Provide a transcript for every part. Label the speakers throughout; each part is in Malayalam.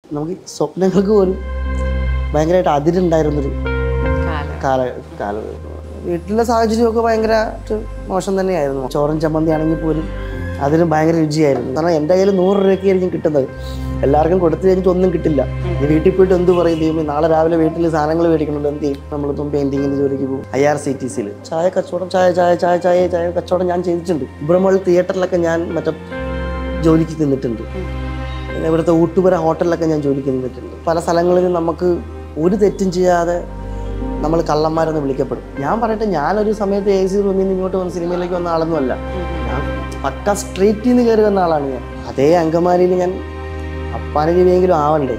Speaker 1: നമുക്ക് ഈ സ്വപ്നങ്ങൾക്ക് പോലും ഭയങ്കരമായിട്ട് അതിരുണ്ടായിരുന്നൊരു
Speaker 2: കാലം
Speaker 1: കാല കാലം വീട്ടിലെ സാഹചര്യമൊക്കെ ഭയങ്കരമായിട്ട് മോശം തന്നെയായിരുന്നു ചോറും ചമ്മന്തി ആണെങ്കിൽ പോലും അതിന് ഭയങ്കര രുചിയായിരുന്നു കാരണം എൻ്റെ കയ്യിൽ നൂറ് രൂപയ്ക്ക് ആയിരിക്കും കിട്ടുന്നത് എല്ലാവർക്കും കൊടുത്തു കഴിഞ്ഞിട്ട് ഒന്നും കിട്ടില്ല നീ വീട്ടിൽ പോയിട്ട് എന്ത് പറയും ദൈവമേ നാളെ രാവിലെ വീട്ടിൽ സാധനങ്ങൾ മേടിക്കണുണ്ട് എന്ത് ചെയ്യും നമ്മളിപ്പം പെയിന്റിങ്ങിന് ജോലിക്ക് പോകും ഐ ആർ സി ടി സിയിൽ ചായ കച്ചവടം ചായ ചായ ചായ ചായ ചായ കച്ചവടം ഞാൻ ചെയ്തിട്ടുണ്ട് ഇബ്രമോൾ തിയേറ്ററിലൊക്കെ ഞാൻ മറ്റേ ജോലിക്ക് നിന്നിട്ടുണ്ട് പിന്നെ ഇവിടുത്തെ ഊട്ടുപുര ഹോട്ടലിലൊക്കെ ഞാൻ ജോലിക്ക് നിന്നിട്ടുണ്ട് പല സ്ഥലങ്ങളിലും നമുക്ക് ഒരു തെറ്റും ചെയ്യാതെ നമ്മൾ കള്ളന്മാരെന്ന് വിളിക്കപ്പെടും ഞാൻ പറയട്ടെ ഞാനൊരു സമയത്ത് എ സി റൂമിൽ നിന്ന് ഇങ്ങോട്ട് വന്ന് സിനിമയിലേക്ക് വന്ന ആളൊന്നുമല്ല ഞാൻ പക്ക സ്ട്രീറ്റിൽ നിന്ന് കയറി വന്ന ആളാണ് ഞാൻ അതേ അങ്കമാലിയിൽ ഞാൻ അപ്പാനെങ്കിലും ആവണ്ടേ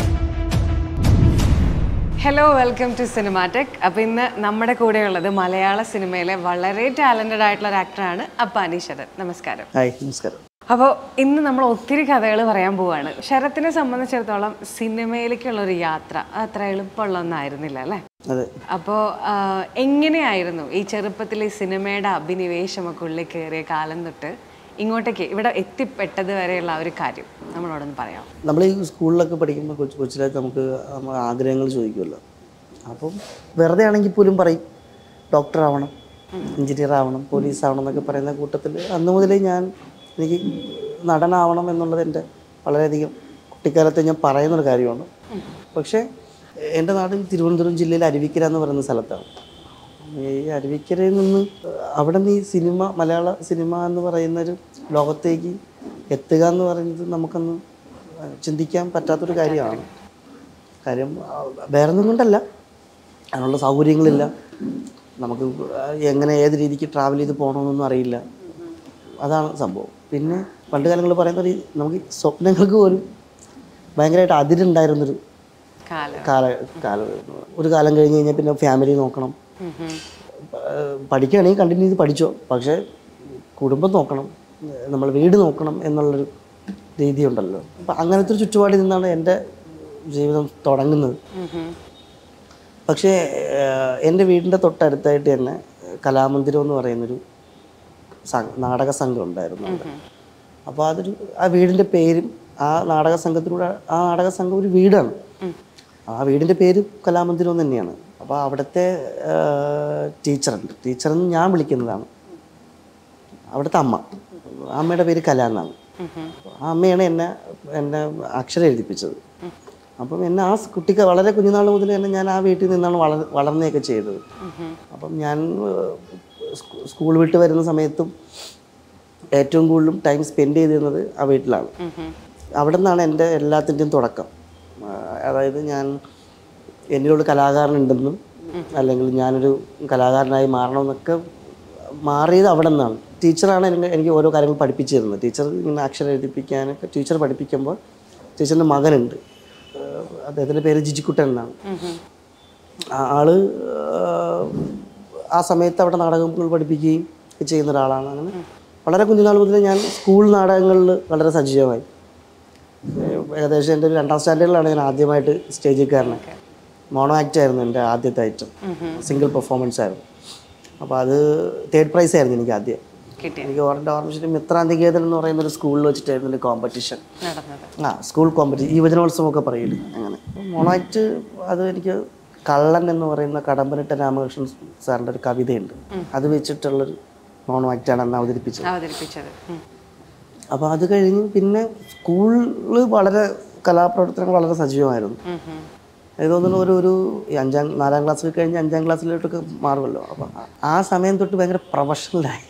Speaker 2: ഹലോ വെൽക്കം ടു സിനിമാടെക് അപ്പോൾ ഇന്ന് നമ്മുടെ കൂടെയുള്ളത് മലയാള സിനിമയിലെ വളരെ ടാലൻറ്റഡ് ആയിട്ടുള്ള ഒരു ആക്ടറാണ് അപ്പാനി ശരത് നമസ്കാരം
Speaker 1: ഹായ് നമസ്കാരം
Speaker 2: അപ്പോൾ ഇന്ന് നമ്മൾ ഒത്തിരി കഥകൾ പറയാൻ പോവാണ് ശരത്തിനെ സംബന്ധിച്ചിടത്തോളം സിനിമയിലേക്കുള്ള ഒരു യാത്ര അത് അത്ര എളുപ്പമുള്ള ഒന്നായിരുന്നില്ല അല്ലേ
Speaker 1: അതെ
Speaker 2: അപ്പോൾ എങ്ങനെയായിരുന്നു ഈ ചെറുപ്പത്തിൽ ഈ സിനിമയുടെ അഭിനിവേശമൊക്കെ ഉള്ളിൽ കയറിയ കാലം തൊട്ട് ഇങ്ങോട്ടേക്ക് ഇവിടെ എത്തിപ്പെട്ടത് വരെയുള്ള ആ ഒരു കാര്യം നമ്മളോടൊന്ന് പറയാം
Speaker 1: നമ്മൾ ഈ സ്കൂളിലൊക്കെ പഠിക്കുമ്പോൾ കൊച്ചു കൊച്ചിലേക്ക് നമുക്ക് നമ്മൾ ആഗ്രഹങ്ങൾ ചോദിക്കുമല്ലോ അപ്പം വെറുതെ ആണെങ്കിൽ പോലും പറയും ഡോക്ടർ ആവണം എഞ്ചിനീയർ ആവണം പോലീസ് ആവണം എന്നൊക്കെ പറയുന്ന കൂട്ടത്തിൽ അന്ന് മുതലേ ഞാൻ എനിക്ക് നടനാവണം എന്നുള്ളത് എൻ്റെ വളരെയധികം കുട്ടിക്കാലത്ത് ഞാൻ പറയുന്നൊരു കാര്യമാണ് പക്ഷേ എൻ്റെ നാട് തിരുവനന്തപുരം ജില്ലയിലെ അരുവിക്കര എന്ന് പറയുന്ന സ്ഥലത്താണ് ഈ അരുവിക്കരയിൽ നിന്ന് അവിടെ നിന്ന് ഈ സിനിമ മലയാള സിനിമ എന്ന് പറയുന്നൊരു ലോകത്തേക്ക് എത്തുക എന്ന് പറയുന്നത് നമുക്കൊന്ന് ചിന്തിക്കാൻ പറ്റാത്തൊരു കാര്യമാണ് കാര്യം ആ, വേറെ ഒന്നും കൊണ്ടല്ല അതിനുള്ള സൗകര്യങ്ങളില്ല നമുക്ക് എങ്ങനെ ഏത് രീതിക്ക് ട്രാവൽ ചെയ്ത് പോകണമെന്നൊന്നും അറിയില്ല അതാണ് സംഭവം പിന്നെ പണ്ട് കാലങ്ങളിൽ പറയുന്ന ഒരു നമുക്ക് ഈ സ്വപ്നങ്ങൾക്ക് പോലും ഭയങ്കരമായിട്ട് അതിരുണ്ടായിരുന്നൊരു
Speaker 2: കാലം
Speaker 1: കാല കാലം ഒരു കാലം കഴിഞ്ഞ് കഴിഞ്ഞാൽ പിന്നെ ഫാമിലി നോക്കണം
Speaker 2: ഉം ഉം.
Speaker 1: ഏഹ് പഠിക്കുകയാണെങ്കിൽ കണ്ടിന്യൂ ചെയ്ത് പഠിച്ചോ പക്ഷേ കുടുംബം നോക്കണം നമ്മൾ വീട് നോക്കണം എന്നുള്ളൊരു രീതി ഉണ്ടല്ലോ അപ്പം അങ്ങനത്തെ ഒരു ചുറ്റുപാടിൽ നിന്നാണ് എൻ്റെ ജീവിതം തുടങ്ങുന്നത്
Speaker 2: ഉം ഉം.
Speaker 1: പക്ഷേ ഏഹ് എൻ്റെ വീടിൻ്റെ തൊട്ടടുത്തായിട്ട് തന്നെ കലാമന്ദിരം എന്ന് പറയുന്നൊരു സം- നാടക സംഘം ഉണ്ടായിരുന്നു അവിടെ അപ്പോൾ അതൊരു ആ വീടിൻ്റെ പേരും ആ നാടക സംഘത്തിലൂടെ ആ നാടക സംഘം ഒരു വീടാണ് ആ വീടിൻ്റെ പേര് കലാമന്ദിരം എന്ന് തന്നെയാണ് അപ്പോൾ അവിടുത്തെ ടീച്ചറുണ്ട് ടീച്ചറെന്ന് ഞാൻ വിളിക്കുന്നതാണ് അവിടുത്തെ അമ്മ അമ്മയുടെ പേര് കല എന്നാണ് ആ അമ്മയാണ് എന്നെ എന്നെ അക്ഷരം എഴുതിപ്പിച്ചത് അപ്പം എന്നെ ആ കുട്ടിക്ക് വളരെ കുഞ്ഞുനാൾ മുതൽ തന്നെ ഞാൻ ആ വീട്ടിൽ നിന്നാണ് വളർ വളർന്നതൊക്കെ ചെയ്തത് അപ്പം ഞാൻ ഏഹ്, സ്കൂ- സ്കൂൾ വിട്ട് വരുന്ന സമയത്തും ഏറ്റവും കൂടുതലും ടൈം സ്പെൻഡ് ചെയ്തിരുന്നത് ആ വീട്ടിലാണ് അവിടെ നിന്നാണ് എൻ്റെ എല്ലാത്തിൻ്റെയും തുടക്കം ആ, അതായത് ഞാൻ എന്നിലൊരു കലാകാരനുണ്ടെന്നും അല്ലെങ്കിൽ ഞാനൊരു കലാകാരനായി മാറണമെന്നൊക്കെ മാറിയത് അവിടെ നിന്നാണ് ടീച്ചറാണ് എനിക്ക് എനിക്ക് ഓരോ കാര്യങ്ങൾ പഠിപ്പിച്ചു തരുന്നത് ടീച്ചർ ഇങ്ങനെ അക്ഷരം എഴുതിപ്പിക്കാനൊക്കെ ടീച്ചർ പഠിപ്പിക്കുമ്പോൾ ടീച്ചറിൻ്റെ മകനുണ്ട് ഏഹ് അദ്ദേഹത്തിൻ്റെ പേര് ജിജിക്കുട്ടൻ എന്നാണ് ആ ആള് ആഹ്, ആ സമയത്ത് അവിടെ നാടകങ്ങൾ പഠിപ്പിക്കുകയും ഒക്കെ ചെയ്യുന്ന ഒരാളാണ് അങ്ങനെ വളരെ കുഞ്ഞുനാൾ മുതൽ ഞാൻ സ്കൂൾ നാടകങ്ങളിൽ വളരെ സജീവമായി ഏഹ് ഏകദേശം എൻ്റെ ഒരു രണ്ടാം സ്റ്റാൻഡേർഡിലാണ് ഞാൻ ആദ്യമായിട്ട് സ്റ്റേജിൽ കയറുന്നത് മോണോ ആക്ട് ആയിരുന്നു എൻ്റെ ആദ്യത്തെ ഐറ്റം സിംഗിൾ പെർഫോമൻസ് ആയിരുന്നു അപ്പോൾ അത് തേർഡ് പ്രൈസ് ആയിരുന്നു എനിക്ക് ആദ്യം
Speaker 2: കിട്ടി
Speaker 1: എനിക്ക് ഓർമ്മ ഓർമ്മിച്ചിട്ട് മിത്രാന്തികേതൻ എന്ന് പറയുന്ന ഒരു സ്കൂളിൽ വെച്ചിട്ടായിരുന്നു ഒരു കോമ്പറ്റീഷൻ
Speaker 2: നടന്നത്
Speaker 1: ആ സ്കൂൾ കോമ്പറ്റീഷൻ യുവജനോത്സവമൊക്കെ പറയില്ലേ അങ്ങനെ മോണാക്ട് അത് എനിക്ക് കള്ളൻ എന്ന് പറയുന്ന കടമ്പനിട്ട രാമകൃഷ്ണൻ സാറിൻ്റെ ഒരു കവിതയുണ്ട് അത് വെച്ചിട്ടുള്ളൊരു മോണോ ആക്റ്റാണ് അന്ന് അവതരിപ്പിച്ചത്
Speaker 2: അവതരിപ്പിച്ചത് ഉം.
Speaker 1: അപ്പോൾ അത് കഴിഞ്ഞ് പിന്നെ സ്കൂളിൽ വളരെ കലാപ്രവർത്തനങ്ങൾ വളരെ സജീവമായിരുന്നു
Speaker 2: ഉം ഉം.
Speaker 1: എനിക്ക് തോന്നുന്നു ഒരു ഒരു ഈ അഞ്ചാം നാലാം ക്ലാസ് കഴിഞ്ഞ് അഞ്ചാം ക്ലാസ്സിലോട്ടൊക്കെ മാറുമല്ലോ അപ്പം ആ സമയം തൊട്ട് ഭയങ്കര പ്രൊഫഷണലായി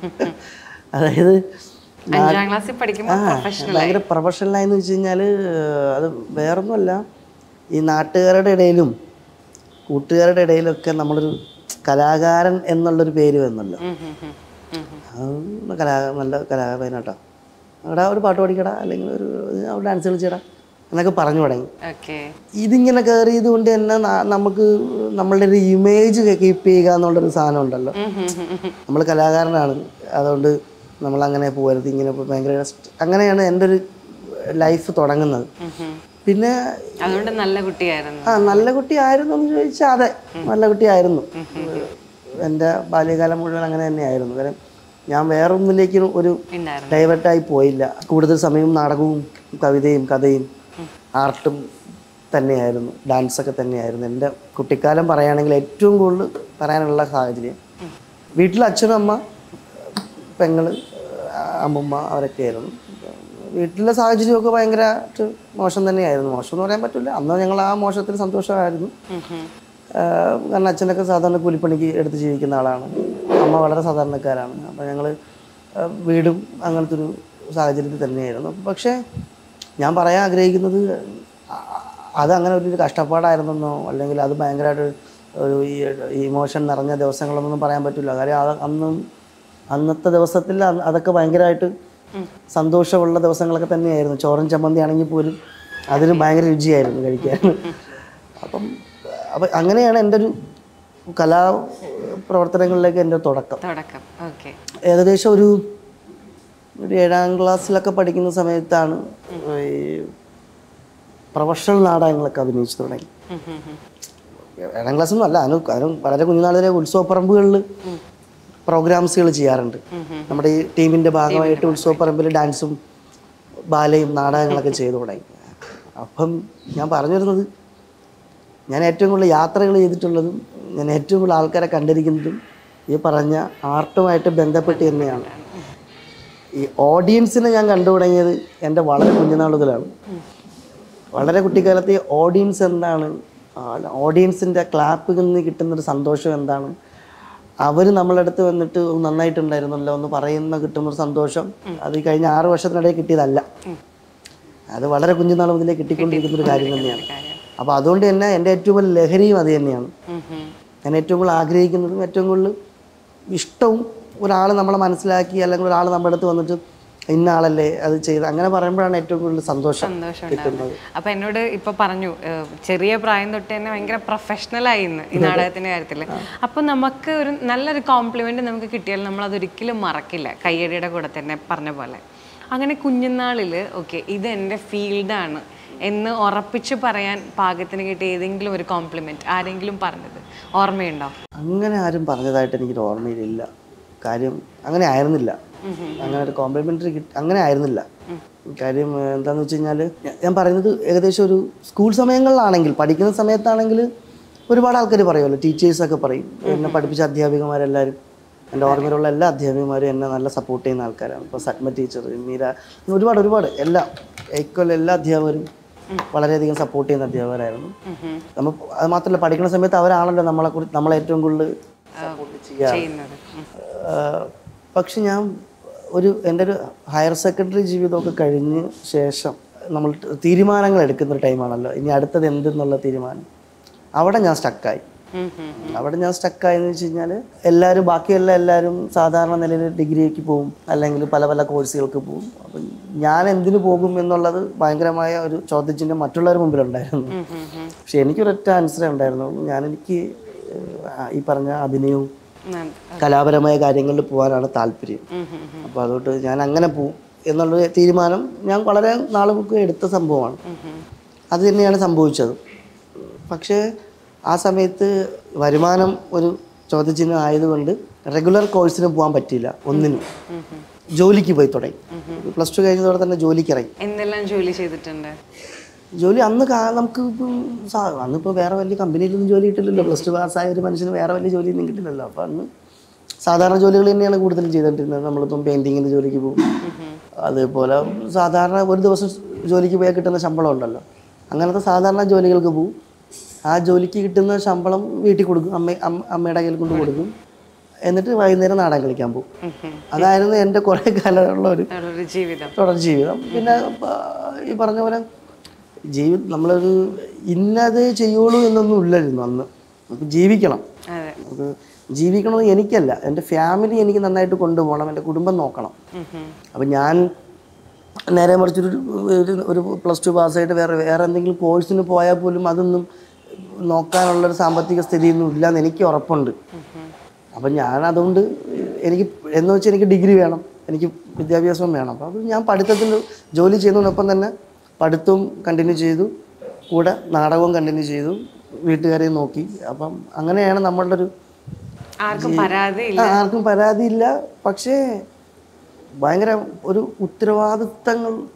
Speaker 1: അതായത്
Speaker 2: അഞ്ചാം ക്ലാസ്സിൽ പഠിക്കുമ്പോൾ
Speaker 1: ആ, ഭയങ്കര പ്രൊഫഷണലായെന്ന് വെച്ച് കഴിഞ്ഞാൽ അത് വേറൊന്നുമല്ല ഈ നാട്ടുകാരുടെ ഇടയിലും കൂട്ടുകാരുടെ ഇടയിലൊക്കെ നമ്മളൊരു കലാകാരൻ എന്നുള്ളൊരു പേര് വന്നല്ലോ
Speaker 2: ഉം ഉം ഉം. ഉം ഉം.
Speaker 1: അത് കലാ നല്ല കലാകാരനാട്ടോ അവിടെ ഒരു പാട്ട് പഠിക്കടാ അല്ലെങ്കിൽ ഒരു അവിടെ ഡാൻസ് കളിച്ചടാ എന്നൊക്കെ പറഞ്ഞു തുടങ്ങി
Speaker 2: ഓക്കെ
Speaker 1: ഇതിങ്ങനെ കയറിയത് കൊണ്ട് തന്നെ ന- നമുക്ക് നമ്മളുടെ ഒരു ഇമേജ് കീപ്പ് ചെയ്യുക എന്നുള്ളൊരു സാധനം ഉണ്ടല്ലോ നമ്മൾ കലാകാരനാണ് അതുകൊണ്ട് നമ്മളങ്ങനെ പോകരുത് ഇങ്ങനെ പോ- ഭയങ്കര സ്റ്റ്- അങ്ങനെയാണ് എൻ്റെ ഒരു ലൈഫ് തുടങ്ങുന്നത് പിന്നെ
Speaker 2: അതുകൊണ്ട് നല്ല കുട്ടിയായിരുന്നു
Speaker 1: ആ നല്ല കുട്ടിയായിരുന്നു എന്ന് ചോദിച്ചാൽ അതെ നല്ല കുട്ടിയായിരുന്നു എൻ്റെ ബാല്യകാലം മുഴുവൻ അങ്ങനെ തന്നെയായിരുന്നു കാരണം ഞാൻ വേറൊന്നിലേക്ക് ഒരു
Speaker 2: ഉണ്ടായിരുന്നു
Speaker 1: ഡൈവേർട്ടായി പോയില്ല കൂടുതൽ സമയം നാടകവും കവിതയും കഥയും ആർട്ടും തന്നെയായിരുന്നു ഡാൻസൊക്കെ തന്നെയായിരുന്നു എൻ്റെ കുട്ടിക്കാലം പറയുകയാണെങ്കിൽ ഏറ്റവും കൂടുതൽ പറയാനുള്ള സാഹചര്യം വീട്ടിൽ അച്ഛനും അമ്മ പെങ്ങള് അമ്മുമ്മ അവരൊക്കെ ആയിരുന്നു വീട്ടിലെ സാഹചര്യമൊക്കെ ഭയങ്കരമായിട്ട് മോശം തന്നെയായിരുന്നു മോശം എന്ന് പറയാൻ പറ്റില്ല അന്ന് ഞങ്ങൾ ആ മോശത്തിൽ സന്തോഷമായിരുന്നു ആഹ് കാരണം അച്ഛനൊക്കെ സാധാരണ കൂലിപ്പണിക്ക് എടുത്ത് ജീവിക്കുന്ന ആളാണ് അമ്മ വളരെ സാധാരണക്കാരാണ് അപ്പോൾ ഞങ്ങൾ വീടും അങ്ങനത്തെ ഒരു സാഹചര്യത്തിൽ തന്നെയായിരുന്നു പക്ഷേ ഞാൻ പറയാൻ ആഗ്രഹിക്കുന്നത് അ- അത് അങ്ങനെ ഒരു കഷ്ടപ്പാടായിരുന്നെന്നോ അല്ലെങ്കിൽ അത് ഭയങ്കരമായിട്ട് ഒരു ഈ ഇമോഷൻ നിറഞ്ഞ ദിവസങ്ങളൊന്നും പറയാൻ പറ്റില്ല കാര്യം അത് അന്നും അന്നത്തെ ദിവസത്തിൽ അ- അതൊക്കെ ഭയങ്കരമായിട്ട് സന്തോഷമുള്ള ദിവസങ്ങളൊക്കെ തന്നെയായിരുന്നു ചോറും ചമ്മന്തി ആണെങ്കിൽ പോലും അതിന് ഭയങ്കര രുചിയായിരുന്നു കഴിക്കാൻ അപ്പം അപ്പം അങ്ങനെയാണ് എൻ്റെ ഒരു കലാ പ്രവർത്തനങ്ങളിലേക്ക് എൻ്റെ തുടക്കം
Speaker 2: തുടക്കം ഓക്കെ
Speaker 1: ഏകദേശം ഒരു ഒരു ഏഴാം ക്ലാസ്സിലൊക്കെ പഠിക്കുന്ന സമയത്താണ് ഈ പ്രൊഫഷണൽ നാടകങ്ങളൊക്കെ അഭിനയിച്ചു തുടങ്ങി ഏഴാം ക്ലാസ്സൊന്നും അല്ല അതിന് അതിന് വളരെ കുഞ്ഞുനാളിലെ ഉത്സവപ്പറമ്പുകളിൽ പ്രോഗ്രാംസുകൾ ചെയ്യാറുണ്ട് നമ്മുടെ ഈ ടീമിൻ്റെ ഭാഗമായിട്ട് ഉത്സവപ്പറമ്പിൽ ഡാൻസും ബാലയും നാടകങ്ങളൊക്കെ ചെയ്തു തുടങ്ങി അപ്പം ഞാൻ പറഞ്ഞു വരുന്നത് ഞാൻ ഏറ്റവും കൂടുതൽ യാത്രകൾ ചെയ്തിട്ടുള്ളതും ഞാൻ ഏറ്റവും കൂടുതൽ ആൾക്കാരെ കണ്ടിരിക്കുന്നതും ഈ പറഞ്ഞ ആർട്ടുമായിട്ട് ബന്ധപ്പെട്ട് തന്നെയാണ് ഈ ഓഡിയൻസിനെ ഞാൻ കണ്ടു തുടങ്ങിയത് എൻ്റെ വളരെ കുഞ്ഞുനാളുകളാണ് വളരെ കുട്ടിക്കാലത്ത് ഈ ഓഡിയൻസ് എന്താണ് ഓഡിയൻസിൻ്റെ ക്ലാപ്പിൽ നിന്ന് കിട്ടുന്നൊരു സന്തോഷം എന്താണ് അവർ നമ്മളെ അടുത്ത് വന്നിട്ട് "ഓ, നന്നായിട്ടുണ്ടായിരുന്നല്ലോ എന്ന് പറയുന്ന കിട്ടുന്ന ഒരു സന്തോഷം അത് ഈ കഴിഞ്ഞ ആറ് വർഷത്തിനിടയിൽ കിട്ടിയതല്ല അത് വളരെ കുഞ്ഞുനാൾ മുതലേ കിട്ടിക്കൊണ്ടിരിക്കുന്ന ഒരു കാര്യം തന്നെയാണ് അപ്പോൾ അതുകൊണ്ട് തന്നെ എൻ്റെ ഏറ്റവും വലിയ ലഹരിയും അത് തന്നെയാണ് ഞാൻ ഏറ്റവും കൂടുതൽ ആഗ്രഹിക്കുന്നതും ഏറ്റവും കൂടുതൽ ഇഷ്ടവും ഒരാൾ നമ്മളെ മനസ്സിലാക്കി അല്ലെങ്കിൽ ഒരാൾ നമ്മുടെ അടുത്ത് വന്നിട്ട് ഇന്ന ആളല്ലേ അത് ചെയ്ത് അങ്ങനെ പറയുമ്പോഴാണ് ഏറ്റവും കൂടുതൽ സന്തോഷം
Speaker 2: സന്തോഷം ഉണ്ടാവുന്നത് അപ്പൊ എന്നോട് ഇപ്പൊ പറഞ്ഞു ഏഹ്, ചെറിയ പ്രായം തൊട്ട് തന്നെ ഭയങ്കര പ്രൊഫഷണൽ ആയിന്ന് ഈ നാടകത്തിന്റെ കാര്യത്തില് അപ്പൊ നമുക്ക് ഒരു നല്ലൊരു കോംപ്ലിമെന്റ് നമുക്ക് കിട്ടിയാൽ നമ്മൾ അതൊരിക്കലും മറക്കില്ല കയ്യടിയുടെ കൂടെ തന്നെ പറഞ്ഞ പോലെ അങ്ങനെ കുഞ്ഞുനാളില് ഓക്കെ ഇത് എൻ്റെ ഫീൽഡാണ് എന്ന് ഉറപ്പിച്ച് പറയാൻ പാകത്തിന് കിട്ടിയ ഏതെങ്കിലും ഒരു കോംപ്ലിമെന്റ് ആരെങ്കിലും പറഞ്ഞത് ഓർമ്മയുണ്ടോ
Speaker 1: അങ്ങനെ ആരും പറഞ്ഞതായിട്ട് എനിക്കൊരു ഓർമ്മയിലില്ല കാര്യം അങ്ങനെ ആയിരുന്നില്ല അങ്ങനെ ഒരു കോംപ്ലിമെൻ്ററി കിട്ടി അങ്ങനെ ആയിരുന്നില്ല കാര്യം ഏഹ്, എന്താന്ന് വെച്ച് കഴിഞ്ഞാൽ ഞാൻ പറയുന്നത് ഏകദേശം ഒരു സ്കൂൾ സമയങ്ങളിലാണെങ്കിൽ പഠിക്കുന്ന സമയത്താണെങ്കിൽ ഒരുപാട് ആൾക്കാർ പറയുമല്ലോ ടീച്ചേഴ്സൊക്കെ പറയും എന്നെ പഠിപ്പിച്ച അധ്യാപികമാരെല്ലാവരും എൻ്റെ ഓർമ്മയിലുള്ള എല്ലാ അധ്യാപികമാരും എന്നെ നല്ല സപ്പോർട്ട് ചെയ്യുന്ന ആൾക്കാരാണ് ഇപ്പോൾ സത്മ ടീച്ചർ മീര അങ്ങനെ ഒരുപാട് ഒരുപാട് എല്ലാ ഈക്വൽ എല്ലാ അധ്യാപകരും വളരെയധികം സപ്പോർട്ട് ചെയ്യുന്ന അധ്യാപകരായിരുന്നു നമ്മൾ അത് മാത്രമല്ല പഠിക്കുന്ന സമയത്ത് അവരാണല്ലോ നമ്മളെ കുറിച്ച് നമ്മളെ ഏറ്റവും കൂടുതൽ സപ്പോർട്ട് ചെയ്യുക
Speaker 2: ചെയ്യുന്നത് ഉം.
Speaker 1: പക്ഷെ ഞാൻ ഒരു എൻ്റെ ഒരു ഹയർ സെക്കൻഡറി ജീവിതമൊക്കെ കഴിഞ്ഞ് ശേഷം നമ്മൾ തീരുമാനങ്ങൾ എടുക്കുന്ന ഒരു ടൈമാണല്ലോ ഇനി അടുത്തത് എന്തെന്നുള്ള തീരുമാനം അവിടെ ഞാൻ സ്റ്റക്കായി
Speaker 2: ഉം, ഉം.
Speaker 1: അവിടെ ഞാൻ സ്റ്റക്കായെന്ന് വെച്ച് കഴിഞ്ഞാൽ എല്ലാവരും ബാക്കിയെല്ലാം എല്ലാവരും സാധാരണ നിലയിൽ ഡിഗ്രിക്ക് പോകും അല്ലെങ്കിൽ പല പല കോഴ്സുകൾക്ക് പോകും അപ്പം ഞാൻ എന്തിനു പോകും എന്നുള്ളത് ഭയങ്കരമായ ഒരു ചോദ്യചിഹ്നം മറ്റുള്ളവരുടെ മുമ്പിലുണ്ടായിരുന്നു
Speaker 2: ഉം, ഉം, ഉം.
Speaker 1: പക്ഷെ എനിക്കൊരൊറ്റ ആൻസറേ ഉണ്ടായിരുന്നുള്ളൂ ഞാൻ എനിക്ക് ഏഹ്, ഈ പറഞ്ഞ അഭിനയവും
Speaker 2: നന്ദി.
Speaker 1: കലാപരമായ കാര്യങ്ങളിൽ പോകാനാണ് താല്പര്യം
Speaker 2: ഉം, ഉം, ഉം.
Speaker 1: അപ്പോൾ അതുകൊണ്ട് ഞാൻ അങ്ങനെ പോവും എന്നുള്ള തീരുമാനം ഞാൻ വളരെ നാളുകൾക്ക് എടുത്ത സംഭവമാണ് അത് തന്നെയാണ് സംഭവിച്ചത് പക്ഷേ ആ സമയത്ത് വരുമാനം ഒരു ചോദ്യചിഹ്നം ആയതുകൊണ്ട് റെഗുലർ കോഴ്സിന് പോകാൻ പറ്റിയില്ല ഒന്നിനും ജോലിക്ക് പോയി തുടങ്ങി പ്ലസ് ടു കഴിഞ്ഞതോടെ തന്നെ ജോലിക്ക് ഇറങ്ങി
Speaker 2: എന്തെല്ലാം ജോലി ചെയ്തിട്ടുണ്ട്
Speaker 1: ജോലി അന്ന് കാ- നമുക്ക് ഇപ്പം സാ- അന്നിപ്പോൾ വേറെ വലിയ കമ്പനിയിലൊന്നും ജോലി കിട്ടില്ലല്ലോ പ്ലസ് ടു പാസ്സായ ഒരു മനുഷ്യന് വേറെ വലിയ ജോലിയൊന്നും കിട്ടില്ലല്ലോ അപ്പോൾ അന്ന് സാധാരണ ജോലികൾ തന്നെയാണ് കൂടുതലും ചെയ്തുകൊണ്ടിരുന്നത് നമ്മളിപ്പം പെയിൻറ്റിങ്ങിൻ്റെ ജോലിക്ക് പോകും അതേപോലെ സാധാരണ ഒരു ദിവസം ജോലിക്ക് പോയാൽ കിട്ടുന്ന ശമ്പളം ഉണ്ടല്ലോ അങ്ങനത്തെ സാധാരണ ജോലികൾക്ക് പോകും ആ ജോലിക്ക് കിട്ടുന്ന ശമ്പളം വീട്ടിൽ കൊടുക്കും അമ്മ അമ്മ- അമ്മയുടെ കയ്യിൽ കൊണ്ട് കൊടുക്കും എന്നിട്ട് വൈകുന്നേരം നാടകം കളിക്കാൻ പോകും അതായിരുന്നു എൻ്റെ കുറേ കാലമുള്ള ഒരു
Speaker 2: ഒരു ജീവിതം
Speaker 1: തുടർ ജീവിതം പിന്നെ ആ, ഈ പറഞ്ഞ പോലെ ജീവിതം നമ്മളൊരു ഇന്നത് ചെയ്യുള്ളൂ എന്നൊന്നും ഇല്ലായിരുന്നു അന്ന് നമുക്ക് ജീവിക്കണം
Speaker 2: അതെ
Speaker 1: നമുക്ക് ജീവിക്കണമെന്ന് എനിക്കല്ല എൻ്റെ ഫാമിലി എനിക്ക് നന്നായിട്ട് കൊണ്ടുപോകണം എൻ്റെ കുടുംബം നോക്കണം
Speaker 2: ഉം, ഉം.
Speaker 1: അപ്പം ഞാൻ നേരെ മറിച്ചൊരു ഒരു- ഒരു പ്ലസ് ടു പാസ്സായിട്ട് വേറെ വേറെ എന്തെങ്കിലും കോഴ്സിന് പോയാൽ പോലും അതൊന്നും നോക്കാനുള്ളൊരു സാമ്പത്തിക സ്ഥിതിയൊന്നും ഇല്ലയെന്ന് എനിക്ക് ഉറപ്പുണ്ട് അപ്പം ഞാൻ അതുകൊണ്ട് എനിക്ക് എന്ന് വെച്ചാൽ എനിക്ക് ഡിഗ്രി വേണം എനിക്ക് വിദ്യാഭ്യാസം വേണം അപ്പം അത് ഞാൻ പഠിത്തത്തിൽ ജോലി ചെയ്യുന്നതിനൊപ്പം തന്നെ പഠിത്തവും കണ്ടിന്യൂ ചെയ്തു കൂടെ നാടകവും കണ്ടിന്യൂ ചെയ്തു വീട്ടുകാരെയും നോക്കി അപ്പം അങ്ങനെയാണ് നമ്മളുടെ ഒരു
Speaker 2: ആർക്കും പരാതി
Speaker 1: ആ, ആർക്കും പരാതിയില്ല പക്ഷേ ഭയങ്കര ഒരു ഉത്തരവാദിത്തങ്ങൾ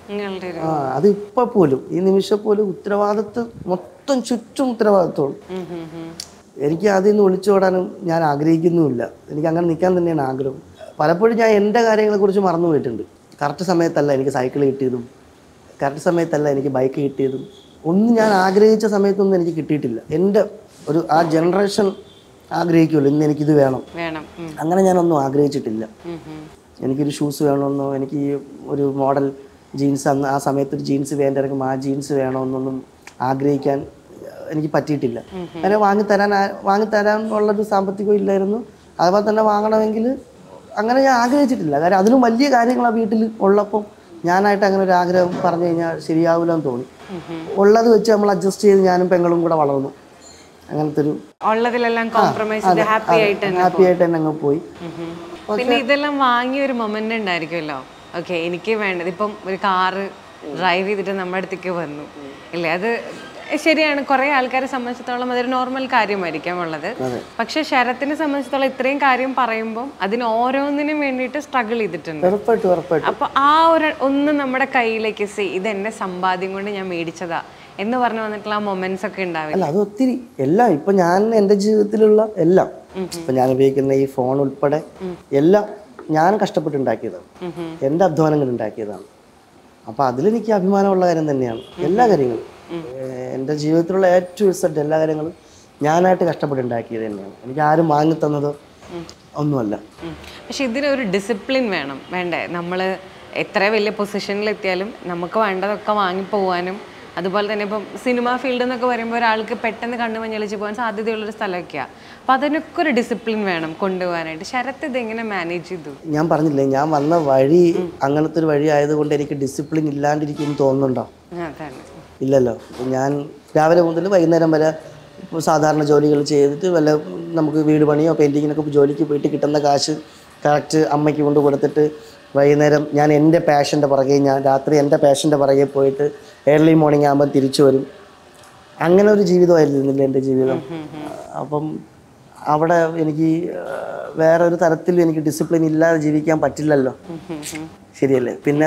Speaker 2: നിങ്ങളുടെ ഒരു
Speaker 1: ആ അത് ഇപ്പൊ പോലും ഈ നിമിഷം പോലും ഉത്തരവാദിത്വം മൊത്തം ചുറ്റും ഉത്തരവാദിത്വമാണ്
Speaker 2: ഉം, ഉം, ഉം.
Speaker 1: എനിക്ക് അതിൽ നിന്ന് ഒളിച്ചോടാനും ഞാൻ ആഗ്രഹിക്കുന്നുമില്ല എനിക്ക് അങ്ങനെ നിൽക്കാൻ തന്നെയാണ് ആഗ്രഹം പലപ്പോഴും ഞാൻ എൻ്റെ കാര്യങ്ങളെക്കുറിച്ച് മറന്നു പോയിട്ടുണ്ട് കറക്റ്റ് സമയത്തല്ല എനിക്ക് സൈക്കിൾ കിട്ടിയതും കറക്റ്റ് സമയത്തല്ല എനിക്ക് ബൈക്ക് കിട്ടിയതും ഒന്നും ഞാൻ ആഗ്രഹിച്ച സമയത്തൊന്നും എനിക്ക് കിട്ടിയിട്ടില്ല എൻ്റെ ഒരു ആ ജനറേഷൻ ആഗ്രഹിക്കുമല്ലോ ഇന്ന് എനിക്കിത് വേണം
Speaker 2: വേണം ഉം,
Speaker 1: അങ്ങനെ ഞാനൊന്നും ആഗ്രഹിച്ചിട്ടില്ല
Speaker 2: ഉം, ഉം.
Speaker 1: എനിക്കൊരു ഷൂസ് വേണമെന്നോ എനിക്ക് ഈ ഒരു മോഡൽ ജീൻസ് അന്ന് ആ സമയത്ത് ഒരു ജീൻസ് വേണ്ടിറങ്ങും ആ ജീൻസ് വേണമെന്നൊന്നും ആഗ്രഹിക്കാൻ ഏഹ്, എനിക്ക് പറ്റിയിട്ടില്ല അങ്ങനെ വാങ്ങിത്തരാൻ ആ- വാങ്ങിത്തരാൻ ഉള്ളൊരു സാമ്പത്തികം ഇല്ലായിരുന്നു അതുപോലെ തന്നെ വാങ്ങണമെങ്കിൽ അങ്ങനെ ഞാൻ ആഗ്രഹിച്ചിട്ടില്ല കാര്യം അതിലും വലിയ കാര്യങ്ങളാണ് വീട്ടിൽ ഉള്ളപ്പം ഞാനായിട്ട് അങ്ങനെ ഒരു ആഗ്രഹം പറഞ്ഞു കഴിഞ്ഞാൽ ശരിയാവില്ലെന്ന് തോന്നി ഉള്ളത് വെച്ച് നമ്മൾ അഡ്ജസ്റ്റ് ചെയ്ത് ഞാനും പെങ്ങളും കൂടെ വളർന്നു അങ്ങനത്തെ ഒരു
Speaker 2: ഉള്ളതിലെല്ലാം കോംപ്രമൈസ് ചെയ്ത് ഹാപ്പി ആയിട്ട് തന്നെ
Speaker 1: ഹാപ്പി ആയിട്ട് തന്നെ അങ്ങ് പോയി
Speaker 2: ഉം ഉം. പിന്നെ ഇതെല്ലാം വാങ്ങിയ ഒരു മൊമെന്റ് ഉണ്ടായിരിക്കുമല്ലോ ഓക്കെ എനിക്ക് വേണ്ടത് ഇപ്പം ഒരു കാറ് ഡ്രൈവ് ചെയ്തിട്ട് നമ്മുടെ അടുത്തേക്ക് വന്നു ഇല്ലേ അത് ശരിയാണ് കുറെ ആൾക്കാരെ സംബന്ധിച്ചിടത്തോളം അതൊരു നോർമൽ കാര്യമായിരിക്കാം ഉള്ളത് പക്ഷെ ശരത്തിനെ സംബന്ധിച്ചിടത്തോളം ഇത്രയും കാര്യം പറയുമ്പോൾ അതിന് ഓരോന്നിനും വേണ്ടിയിട്ട് സ്ട്രഗിൾ ചെയ്തിട്ടുണ്ട്
Speaker 1: ഉറപ്പായിട്ടും ഉറപ്പായിട്ടും
Speaker 2: അപ്പൊ ആ ഒരു ഒന്ന് നമ്മുടെ കയ്യിലേക്ക് സി ഇത് എന്റെ സമ്പാദ്യം കൊണ്ട് ഞാൻ മേടിച്ചതാ എന്ന് പറഞ്ഞു വന്നിട്ടുള്ള ആ മൊമെന്റ്സ് ഒക്കെ ഉണ്ടാവില്ല
Speaker 1: അല്ല അത് ഒത്തിരി എല്ലാം ഇപ്പൊ ഞാൻ എൻ്റെ ജീവിതത്തിലുള്ള എല്ലാം ഇപ്പൊ ഞാൻ ഉപയോഗിക്കുന്ന ഈ ഫോൺ ഉൾപ്പെടെ എല്ലാം ഞാൻ കഷ്ടപ്പെട്ടുണ്ടാക്കിയതാണ് എൻ്റെ അധ്വാനങ്ങൾ ഉണ്ടാക്കിയതാണ് അപ്പൊ അതിലെനിക്ക് അഭിമാനമുള്ള കാര്യം തന്നെയാണ് എല്ലാ കാര്യങ്ങളും ഏഹ് എൻ്റെ ജീവിതത്തിലുള്ള ഏറ്റവും റിസൾട്ട് എല്ലാ കാര്യങ്ങളും ഞാനായിട്ട് കഷ്ടപ്പെട്ടുണ്ടാക്കിയത് തന്നെയാണ് എനിക്ക് ആരും വാങ്ങി തന്നതോ ഒന്നുമല്ല
Speaker 2: ഉം. പക്ഷെ ഇതിനൊരു ഡിസിപ്ലിൻ വേണം വേണ്ടേ നമ്മൾ എത്ര വലിയ പൊസിഷനിൽ എത്തിയാലും നമുക്ക് വേണ്ടതൊക്കെ വാങ്ങിപ്പോവാനും അതുപോലെ തന്നെ ഇപ്പം സിനിമ ഫീൽഡ് എന്നൊക്കെ പറയുമ്പോൾ ഒരാൾക്ക് പെട്ടെന്ന് കണ്ണു മഞ്ഞളിച്ച് പോകാൻ സാധ്യതയുള്ളൊരു സ്ഥലമൊക്കെയാണ് അപ്പോൾ അതിനൊക്കെ ഒരു ഡിസിപ്ലിൻ വേണം കൊണ്ടുപോകാനായിട്ട് ശരത്ത് ഇത് എങ്ങനെ മാനേജ് ചെയ്തു
Speaker 1: ഞാൻ പറഞ്ഞില്ലേ ഞാൻ വന്ന വഴി അങ്ങനത്തെ ഒരു വഴി ആയതുകൊണ്ട് എനിക്ക് ഡിസിപ്ലിൻ ഇല്ലാണ്ടിരിക്കും തോന്നുന്നുണ്ടോ
Speaker 2: അതാണ്
Speaker 1: ഇല്ലല്ലോ ഞാൻ രാവിലെ മുതൽ വൈകുന്നേരം വരെ ഇപ്പോൾ സാധാരണ ജോലികൾ ചെയ്തിട്ട് വല്ല നമുക്ക് വീട് പണിയോ പെയിൻറ്റിങ്ങിനൊക്കെ ജോലിക്ക് പോയിട്ട് കിട്ടുന്ന കാശ് കറക്റ്റ് അമ്മയ്ക്ക് കൊണ്ട് കൊടുത്തിട്ട് വൈകുന്നേരം ഞാൻ എൻ്റെ പാഷൻ്റെ പുറകെ ഞാൻ രാത്രി എൻ്റെ പാഷൻ്റെ പുറകെ പോയിട്ട് ഏർലി മോർണിംഗ് ആകുമ്പോൾ തിരിച്ചു വരും അങ്ങനെ ഒരു ജീവിതമായിരുന്നില്ല എൻ്റെ ജീവിതം അപ്പം അവിടെ എനിക്ക് ആ, വേറെ ഒരു തരത്തിലും എനിക്ക് ഡിസിപ്ലിൻ ഇല്ലാതെ ജീവിക്കാൻ പറ്റില്ലല്ലോ ശരിയല്ലേ പിന്നെ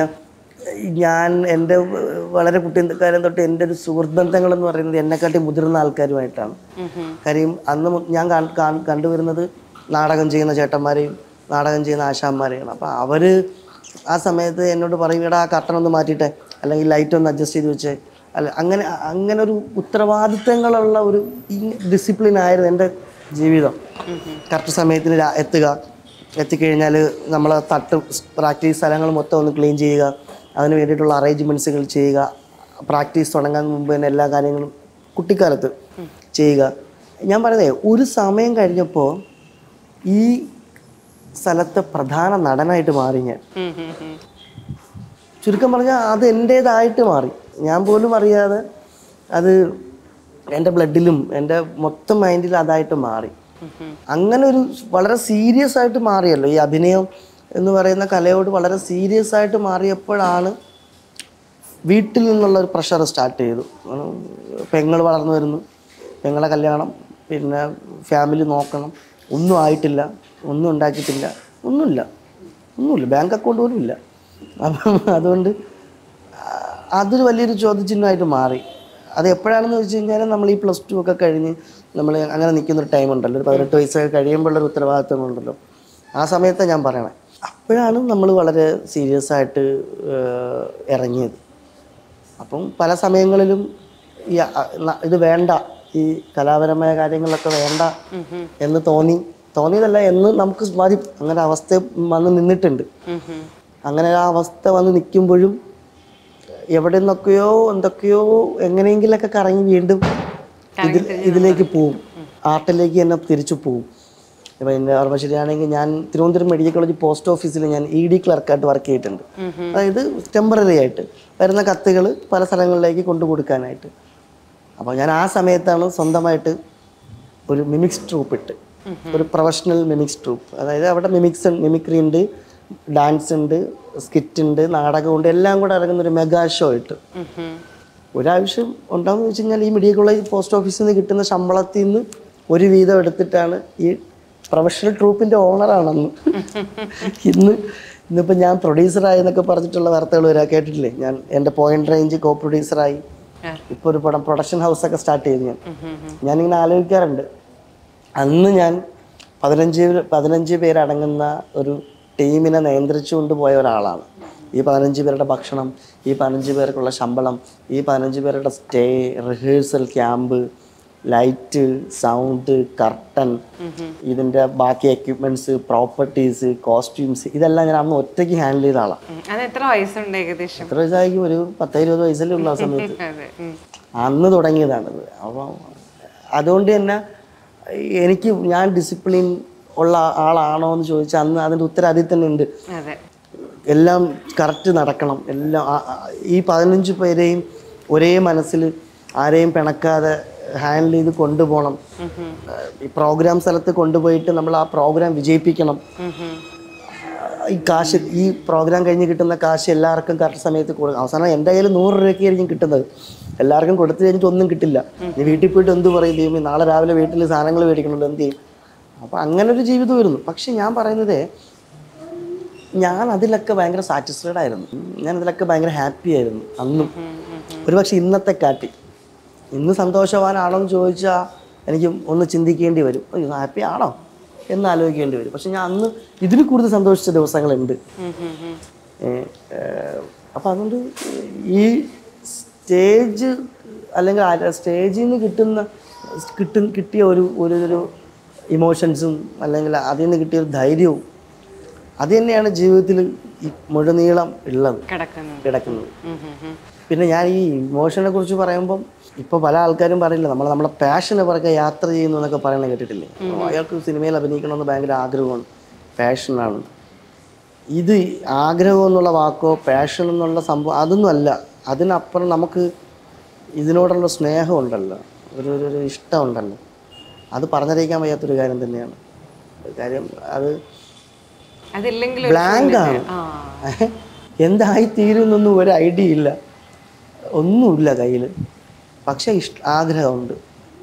Speaker 1: ഈ ഞാൻ എൻ്റെ വളരെ കുട്ടിക്കാലം തൊട്ട് എൻ്റെ ഒരു സുഹൃത്ത് ബന്ധങ്ങൾ എന്ന് പറയുന്നത് എന്നെക്കാട്ടി മുതിർന്ന ആൾക്കാരുമായിട്ടാണ് കാര്യം അന്ന് മു- ഞാൻ കാണ്- കാണ്- കണ്ടുവരുന്നത് നാടകം ചെയ്യുന്ന ചേട്ടന്മാരെയും നാടകം ചെയ്യുന്ന ആശാന്മാരെയാണ് അപ്പോൾ അവർ ആ സമയത്ത് എന്നോട് പറയും എടാ ആ കട്ടൺ ഒന്ന് മാറ്റിയിട്ടെ അല്ലെങ്കിൽ ലൈറ്റ് ഒന്ന് അഡ്ജസ്റ്റ് ചെയ്ത് വെച്ചേ അല്ല അങ്ങനെ അങ്ങനെ ഒരു ഉത്തരവാദിത്തങ്ങളുള്ള ഒരു ഡിസിപ്ലിൻ ആയിരുന്നു എൻ്റെ ജീവിതം കറക്റ്റ് സമയത്തിന് രാ- എത്തുക എത്തിക്കഴിഞ്ഞാൽ നമ്മൾ തട്ട് പ്രാക്ടീസ് സ്ഥലങ്ങൾ മൊത്തം ഒന്ന് ക്ലീൻ ചെയ്യുക അതിന് വേണ്ടിയിട്ടുള്ള അറേഞ്ച്മെൻറ്റ്സുകൾ ചെയ്യുക പ്രാക്ടീസ് തുടങ്ങാൻ മുമ്പ് തന്നെ എല്ലാ കാര്യങ്ങളും കുട്ടിക്കാലത്ത് ചെയ്യുക ഞാൻ പറയുന്നേ ഒരു സമയം കഴിഞ്ഞപ്പോൾ ഈ സ്ഥലത്തെ പ്രധാന നടനായിട്ട് മാറി ഞാൻ
Speaker 2: ഉം, ഉം, ഉം.
Speaker 1: ചുരുക്കം പറഞ്ഞാൽ അത് എൻ്റേതായിട്ട് മാറി ഞാൻ പോലും അറിയാതെ അത് എൻ്റെ ബ്ലഡിലും എൻ്റെ മൊത്തം മൈൻഡിലും അതായിട്ട് മാറി അങ്ങനെ ഒരു വളരെ സീരിയസ് ആയിട്ട് മാറിയല്ലോ ഈ അഭിനയം എന്ന് പറയുന്ന കലയോട് വളരെ സീരിയസ് ആയിട്ട് മാറിയപ്പോഴാണ് വീട്ടിൽ നിന്നുള്ള ഒരു പ്രഷർ സ്റ്റാർട്ട് ചെയ്തു പെങ്ങൾ വളർന്നു വരുന്നു പെങ്ങളെ കല്യാണം പിന്നെ ഫാമിലി നോക്കണം ഒന്നും ആയിട്ടില്ല ഒന്നും ഉണ്ടാക്കിയിട്ടില്ല ഒന്നുമില്ല ഒന്നുമില്ല ബാങ്ക് അക്കൗണ്ട് പോലും ഇല്ല അപ്പം അതുകൊണ്ട് ആ, അതൊരു വലിയൊരു ചോദ്യചിഹ്നമായിട്ട് മാറി അത് എപ്പോഴാണെന്ന് വെച്ച് കഴിഞ്ഞാൽ നമ്മൾ ഈ പ്ലസ് ടു ഒക്കെ കഴിഞ്ഞ് നമ്മൾ അങ്ങനെ നിൽക്കുന്ന ഒരു ടൈം ഉണ്ടല്ലോ ഒരു പതിനെട്ട് വയസ്സൊക്കെ കഴിയുമ്പോഴുള്ളൊരു ഉത്തരവാദിത്തങ്ങളുണ്ടല്ലോ ആ സമയത്താണ് ഞാൻ പറയണേ അപ്പോഴാണ് നമ്മൾ വളരെ സീരിയസ് ആയിട്ട് ഏഹ്, ഇറങ്ങിയത് അപ്പം പല സമയങ്ങളിലും ഈ അ- ന- ഇത് വേണ്ട ഈ കലാപരമായ കാര്യങ്ങളൊക്കെ വേണ്ട എന്ന് തോന്നി തോന്നിയതല്ല എന്ന് നമുക്ക് മതി അങ്ങനെ അവസ്ഥ വന്ന് നിന്നിട്ടുണ്ട്
Speaker 2: ഉം, ഉം.
Speaker 1: അങ്ങനെ ആ അവസ്ഥ വന്ന് നിൽക്കുമ്പോഴും എവിടെ നിന്നൊക്കെയോ എന്തൊക്കെയോ എങ്ങനെയെങ്കിലൊക്കെ കറങ്ങി വീണ്ടും ഇതിൽ ഇതിലേക്ക് പോവും ആർട്ടിലേക്ക് തന്നെ തിരിച്ചു പോവും ഇപ്പം എൻ്റെ ഓർമ്മ ശരിയാണെങ്കിൽ ഞാൻ തിരുവനന്തപുരം മെഡിക്കൽ കോളേജ് പോസ്റ്റ് ഓഫീസിൽ ഞാൻ ഇ ഡി ക്ലർക്കായിട്ട് വർക്ക് ചെയ്തിട്ടുണ്ട് അതായത് ടെമ്പററി ആയിട്ട് വരുന്ന കത്തുകൾ പല സ്ഥലങ്ങളിലേക്ക് കൊണ്ടു കൊടുക്കാനായിട്ട് അപ്പോൾ ഞാൻ ആ സമയത്താണ് സ്വന്തമായിട്ട് ഒരു മിമിക്സ് ട്രൂപ്പ് ഇട്ട് ഒരു പ്രൊഫഷണൽ മിമിക്സ് ട്രൂപ്പ് അതായത് അവിടെ മിമിക്സ് മിമിക്രി ഉണ്ട് ഡാൻസ് ഉണ്ട് സ്കിറ്റ് ഉണ്ട് നാടകമുണ്ട് എല്ലാം കൂടെ ഇറങ്ങുന്ന ഒരു മെഗാ ഷോ ഇട്ട്
Speaker 2: ഉം, ഉം.
Speaker 1: ഒരാവശ്യം ഉണ്ടാകുന്ന വെച്ച് കഴിഞ്ഞാൽ ഈ മെഡിക്കൽ കോളേജ് പോസ്റ്റ് ഓഫീസിൽ നിന്ന് കിട്ടുന്ന ശമ്പളത്തിൽ നിന്ന് ഒരു വീതം എടുത്തിട്ടാണ് ഈ പ്രൊഫഷണൽ ട്രൂപ്പിൻ്റെ ഓണറാണെന്ന് ഇന്ന് ഇന്നിപ്പോൾ ഞാൻ പ്രൊഡ്യൂസറായി എന്നൊക്കെ പറഞ്ഞിട്ടുള്ള വാർത്തകൾ വരാ കേട്ടിട്ടില്ലേ ഞാൻ എൻ്റെ പോയിന്റ് റേഞ്ച് കോ പ്രൊഡ്യൂസറായി
Speaker 2: ആ.
Speaker 1: ഇപ്പോൾ ഒരു പടം പ്രൊഡക്ഷൻ ഹൗസൊക്കെ സ്റ്റാർട്ട് ചെയ്തു ഞാൻ ഞാനിങ്ങനെ ആലോചിക്കാറുണ്ട് അന്ന് ഞാൻ പതിനഞ്ച് പതിനഞ്ച് പേരടങ്ങുന്ന ഒരു ടീമിനെ നിയന്ത്രിച്ചുകൊണ്ട് പോയ ഒരാളാണ് ഈ പതിനഞ്ച് പേരുടെ ഭക്ഷണം ഈ പതിനഞ്ച് പേർക്കുള്ള ശമ്പളം ഈ പതിനഞ്ച് പേരുടെ stay rehearsal camp light sound curtain ഇതിൻ്റെ ബാക്കി എക്യുപ്മെൻറ്റ്സ് പ്രോപ്പർട്ടീസ് കോസ്റ്റ്യൂംസ് ഇതെല്ലാം ഞാൻ അന്ന് ഒറ്റയ്ക്ക് ഹാൻഡിൽ ചെയ്ത ആളാണ്
Speaker 2: ഉം. അത് എത്ര വയസ്സുണ്ട് ഏകദേശം
Speaker 1: എത്ര വയസ്സായിരിക്കും ഒരു പത്ത് ഇരുപത് വയസ്സല്ലേ ഉള്ള ആ സമയത്ത്
Speaker 2: അതെ ഉം.
Speaker 1: അന്ന് തുടങ്ങിയതാണിത് അപ്പോൾ അതുകൊണ്ട് തന്നെ എനിക്ക് ഞാൻ ഡിസിപ്ലിൻ ഉള്ള ആളാണോ എന്ന് ചോദിച്ചാൽ അന്ന് അതിൻ്റെ ഉത്തരം അതിൽ തന്നെ ഉണ്ട്
Speaker 2: അതെ
Speaker 1: എല്ലാം കറക്റ്റ് നടക്കണം എല്ലാം ആ- ആ- ഈ പതിനഞ്ച് പേരെയും ഒരേ മനസ്സിൽ ആരെയും പിണക്കാതെ ഹാൻഡിൽ ചെയ്ത് കൊണ്ടുപോകണം ഈ പ്രോഗ്രാം സ്ഥലത്ത് കൊണ്ടുപോയിട്ട് നമ്മൾ ആ പ്രോഗ്രാം വിജയിപ്പിക്കണം
Speaker 2: ഉം ഉം.
Speaker 1: ഈ കാശ് ഈ പ്രോഗ്രാം കഴിഞ്ഞ് കിട്ടുന്ന കാശ് എല്ലാവർക്കും കറക്റ്റ് സമയത്ത് കൊടുക്കും അവസാനം എൻ്റെ കയ്യിൽ നൂറ് രൂപയ്ക്ക് ആയിരിക്കും കിട്ടുന്നത് എല്ലാവർക്കും കൊടുത്തു കഴിഞ്ഞിട്ട് ഒന്നും കിട്ടില്ല നീ വീട്ടിൽ പോയിട്ട് എന്ത് പറയും ദൈവമേ നാളെ രാവിലെ വീട്ടിൽ സാധനങ്ങൾ മേടിക്കണമല്ലോ എന്ത് ചെയ്യും അപ്പോൾ അങ്ങനെ ഒരു ജീവിതമായിരുന്നു പക്ഷെ ഞാൻ പറയുന്നത് ഞാൻ അതിലൊക്കെ ഭയങ്കര സാറ്റിസ്ഫൈഡ് ആയിരുന്നു ഞാൻ അതിലൊക്കെ ഭയങ്കര ഹാപ്പി ആയിരുന്നു അന്നും ഒരുപക്ഷെ ഇന്നത്തെ കാട്ടി ഇന്ന് സന്തോഷവാനാണോ എന്ന് ചോദിച്ചാൽ എനിക്ക് ഒന്ന് ചിന്തിക്കേണ്ടി വരും അയ്യോ ഹാപ്പി ആണോ എന്ന് ആലോചിക്കേണ്ടി വരും പക്ഷെ ഞാൻ അന്ന് ഇതിൽ കൂടുതൽ സന്തോഷിച്ച ദിവസങ്ങളുണ്ട്
Speaker 2: ഉം ഉം ഉം.
Speaker 1: അപ്പം അതുകൊണ്ട് ഈ സ്റ്റേജ് അല്ലെങ്കിൽ സ്റ്റേജിൽ നിന്ന് കിട്ടുന്ന കിട്ടും കിട്ടിയ ഒരു ഒരു ഒരു ഇമോഷൻസും അല്ലെങ്കിൽ അതിൽ നിന്ന് കിട്ടിയ ഒരു ധൈര്യവും അത് തന്നെയാണ് ജീവിതത്തിൽ ഈ മുഴുനീളം ഉള്ളത്
Speaker 2: കിടക്കുന്നത്
Speaker 1: കിടക്കുന്നത്
Speaker 2: ഉം ഉം ഉം.
Speaker 1: പിന്നെ ഞാൻ ഈ ഇമോഷനെ കുറിച്ച് പറയുമ്പം ഇപ്പോൾ പല ആൾക്കാരും പറയില്ല നമ്മൾ നമ്മളെ പാഷനെ പറയുക യാത്ര ചെയ്യുന്നു എന്നൊക്കെ പറയണ കേട്ടിട്ടില്ലേ അയാൾക്ക് സിനിമയിൽ അഭിനയിക്കണമെന്ന് ഭയങ്കര ആഗ്രഹമാണ് പാഷനാണ് ഇത് ആഗ്രഹം എന്നുള്ള വാക്കോ പാഷൻ എന്നുള്ള സംഭവം അതൊന്നും അല്ല അതിനപ്പുറം നമുക്ക് ഇതിനോടുള്ള സ്നേഹമുണ്ടല്ലോ ഒരു ഒരു ഒരു ഇഷ്ടമുണ്ടല്ലോ അത് പറഞ്ഞറിയിക്കാൻ വയ്യാത്തൊരു കാര്യം തന്നെയാണ് കാര്യം അത്
Speaker 2: അതില്ലെങ്കിൽ
Speaker 1: ബ്ലാങ്ക് ആണ്
Speaker 2: ആ
Speaker 1: എന്തായി തീരുന്നൊന്നും ഒരു ഐഡിയ ഇല്ല ഒന്നുമില്ല കയ്യിൽ പക്ഷേ ഇഷ്ട ആഗ്രഹമുണ്ട്